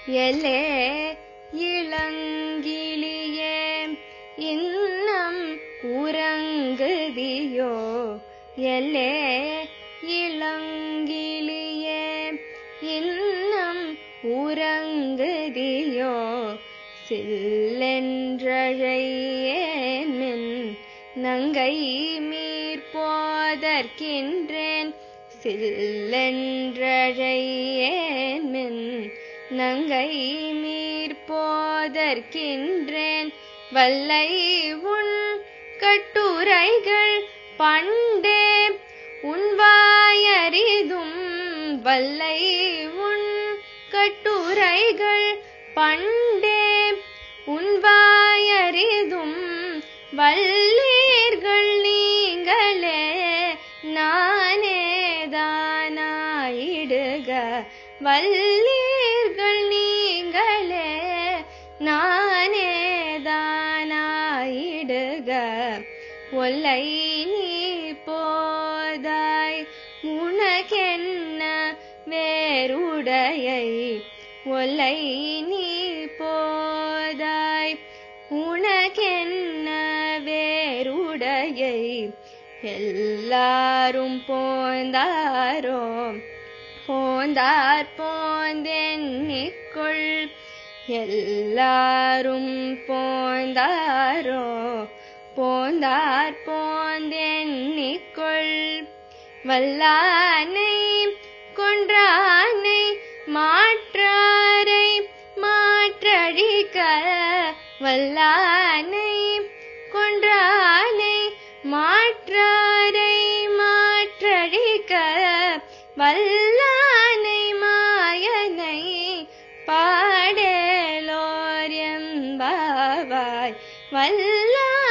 எலே இளங்கிளியே இன்னம் உறங்குதியோ எலே இளங்கிளியே இன்னம் உறங்குதியோ சில்லென்றழையேன் மின் நங்கை மீர் போதற்கின்றேன் சில்லென்றழையேன் மின் நங்கை மீர் போதற்கின்றேன் வல்லை உன் கட்டுரைகள் பண்டே உன்வாயறிதும் வல்லை உன் கட்டுரைகள் பண்டே உன்வாயறிதும் வல்லீர்கள் நீங்களே நானேதானாயிடுக வல்லீர்கள் நீங்களே நானேதானாயிடுக ஒல்லை நீ போதாய் உனக்கென்ன வேறுடையை ஒல்லை நீ போதாய் உனக்கென்ன வேறுடையை எல்லாரும் போந்தாரோ போந்தார் போந்தென்னிக்குள் எல்லாரும் போந்தாரோ போந்தார் போந்தென்னிக்குள் வல்லானை கொன்றானை மாற்றாரை மாற்றழிக்க வல்லானை கொன்றானை மாற்றாரை மாற்றழிக்க வல்லானை மாயனை பாடேலோர் எம்பாவாய் வல்லா